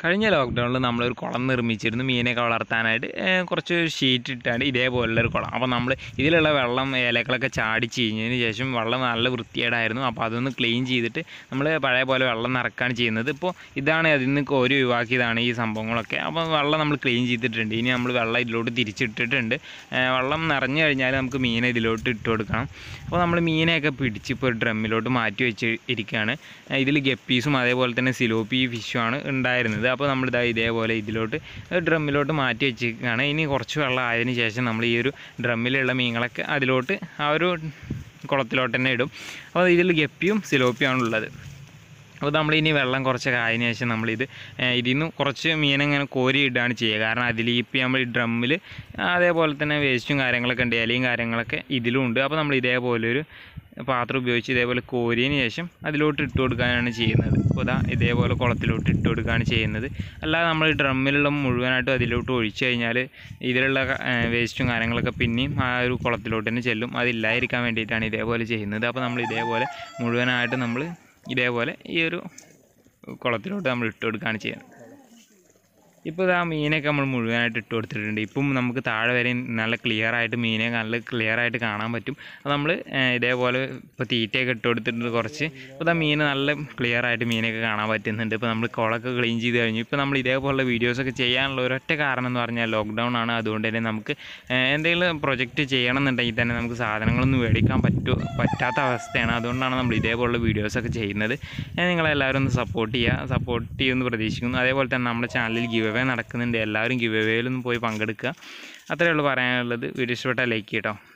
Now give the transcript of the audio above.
കഴിഞ്ഞ ലോക്ക്ഡൗണിൽ നമ്മളൊരു കുളം നിർമ്മിച്ചിരുന്നു മീനൊക്കെ വളർത്താനായിട്ട് ഏഹ് കുറച്ച് ഷീറ്റ് ഇട്ടാണ്ട് ഇതേപോലുള്ള ഒരു കുളം അപ്പോൾ നമ്മൾ ഇതിലുള്ള വെള്ളം ഇലകളൊക്കെ ചാടി ചീഞ്ഞതിന് ശേഷം വെള്ളം നല്ല വൃത്തികേടായിരുന്നു അപ്പോൾ അതൊന്ന് ക്ലീൻ ചെയ്തിട്ട് നമ്മൾ പഴയ പോലെ വെള്ളം നിറക്കാണ് ചെയ്യുന്നത് ഇപ്പോൾ ഇതാണ് അതിൽ നിന്ന് കോരി ഒഴിവാക്കിയതാണ് ഈ സംഭവങ്ങളൊക്കെ അപ്പോൾ വെള്ളം നമ്മൾ ക്ലീൻ ചെയ്തിട്ടുണ്ട് ഇനി നമ്മൾ വെള്ളം ഇതിലോട്ട് തിരിച്ചിട്ടിട്ടുണ്ട് ഏഹ് വെള്ളം നിറഞ്ഞു കഴിഞ്ഞാൽ നമുക്ക് മീനെ ഇതിലോട്ട് ഇട്ട് കൊടുക്കണം അപ്പോൾ നമ്മൾ മീനെയൊക്കെ പിടിച്ച് ഇപ്പോൾ ഒരു ഡ്രമ്മിലോട്ട് മാറ്റി വെച്ച് ഇരിക്കുകയാണ് ഇതിൽ ഗപ്പീസും അതേപോലെ തന്നെ സിലോപ്പി ഫിഷുമാണ് ഉണ്ടായിരുന്നത് അപ്പോൾ നമ്മൾ ഇതാ ഇതേപോലെ ഇതിലോട്ട് ഡ്രമ്മിലോട്ട് മാറ്റി വെച്ചിരിക്കുകയാണ് ഇനി കുറച്ച് വെള്ളം ആയതിനു ശേഷം നമ്മൾ ഈ ഒരു ഡ്രമ്മിലുള്ള മീനുകളൊക്കെ അതിലോട്ട് ആ ഒരു കുളത്തിലോട്ട് തന്നെ ഇടും അപ്പോൾ ഇതിൽ ഗപ്പിയും സിലോപ്പിയാണ് ഉള്ളത് അപ്പോൾ നമ്മളിനി വെള്ളം കുറച്ചൊക്കെ ആയതിനു ശേഷം നമ്മളിത് ഏഹ് ഇതിൽ നിന്ന് കുറച്ച് മീനിങ്ങനെ കോരി ഇടുകയാണ് ചെയ്യുക കാരണം അതിൽ ഇപ്പം നമ്മൾ ഈ ഡ്രമ്മിൽ അതേപോലെ തന്നെ വേസ്റ്റും കാര്യങ്ങളൊക്കെ ഉണ്ട് ഇലയും കാര്യങ്ങളൊക്കെ ഇതിലും ഉണ്ട് അപ്പോൾ നമ്മൾ ഇതേപോലെ ഒരു പാത്രം ഉപയോഗിച്ച് ഇതേപോലെ കോരിയതിന് ശേഷം അതിലോട്ട് ഇട്ട് കൊടുക്കാനാണ് ചെയ്യുന്നത് അപ്പോൾ ഇതാ ഇതേപോലെ കുളത്തിലോട്ട് ഇട്ട് കൊടുക്കുകയാണ് ചെയ്യുന്നത് അല്ലാതെ നമ്മൾ ഈ ഡ്രമ്മിലുള്ള മുഴുവനായിട്ടും അതിലോട്ട് ഒഴിച്ചു കഴിഞ്ഞാൽ ഇതിലുള്ള വേസ്റ്റും കാര്യങ്ങളൊക്കെ പിന്നെയും ആ ഒരു കുളത്തിലോട്ട് തന്നെ ചെല്ലും അതില്ലാതിരിക്കാൻ വേണ്ടിയിട്ടാണ് ഇതേപോലെ ചെയ്യുന്നത് അപ്പോൾ നമ്മൾ ഇതേപോലെ മുഴുവനായിട്ട് നമ്മൾ ഇതേപോലെ ഈ ഒരു കുളത്തിലോട്ട് നമ്മൾ ഇട്ട് കൊടുക്കുകയാണ് ചെയ്യുന്നത് ഇപ്പോൾ ഇതാ മീനൊക്കെ നമ്മൾ മുഴുവനായിട്ട് ഇട്ട് കൊടുത്തിട്ടുണ്ട് ഇപ്പം നമുക്ക് താഴെ വരെ നല്ല ക്ലിയർ ആയിട്ട് മീനെ നല്ല ക്ലിയർ ആയിട്ട് കാണാൻ പറ്റും അപ്പോൾ നമ്മൾ ഇതേപോലെ ഇപ്പോൾ തീറ്റയൊക്കെ ഇട്ട് കൊടുത്തിട്ടുണ്ട് കുറച്ച് അപ്പോൾ ഇതാ മീൻ നല്ല ക്ലിയർ ആയിട്ട് മീനൊക്കെ കാണാൻ പറ്റുന്നുണ്ട് ഇപ്പോൾ നമ്മൾ കുളമൊക്കെ ക്ലീൻ ചെയ്ത് കഴിഞ്ഞു ഇപ്പോൾ നമ്മൾ ഇതേപോലുള്ള വീഡിയോസൊക്കെ ചെയ്യാനുള്ള ഒരൊറ്റ കാരണം എന്ന് പറഞ്ഞാൽ ലോക്ക്ഡൗൺ ആണ് അതുകൊണ്ട് തന്നെ നമുക്ക് ഏഹ്, എന്തെങ്കിലും പ്രൊജക്റ്റ് ചെയ്യണമെന്നുണ്ടെങ്കിൽ തന്നെ നമുക്ക് സാധനങ്ങളൊന്നും മേടിക്കാൻ പറ്റൂ പറ്റാത്ത അവസ്ഥയാണ് അതുകൊണ്ടാണ് നമ്മൾ ഇതേപോലുള്ള വീഡിയോസൊക്കെ ചെയ്യുന്നത് ഏഹ്, നിങ്ങളെല്ലാവരും ഒന്ന് സപ്പോർട്ട് ചെയ്യുക സപ്പോർട്ട് ചെയ്യുമെന്ന് പ്രതീക്ഷിക്കുന്നു അതേപോലെ തന്നെ നമ്മുടെ ചാനലിൽ ഗിവ് അവേ നടക്കുന്നുണ്ട് എല്ലാവരും ഗിവ് അവേയിലൊന്ന് പോയി പങ്കെടുക്കുക അത്രയേ ഉള്ളൂ പറയാനുള്ളത് വീഡിയോ ഇഷ്ടപ്പെട്ടാൽ ലൈക്ക് ചെയ്യട്ടോ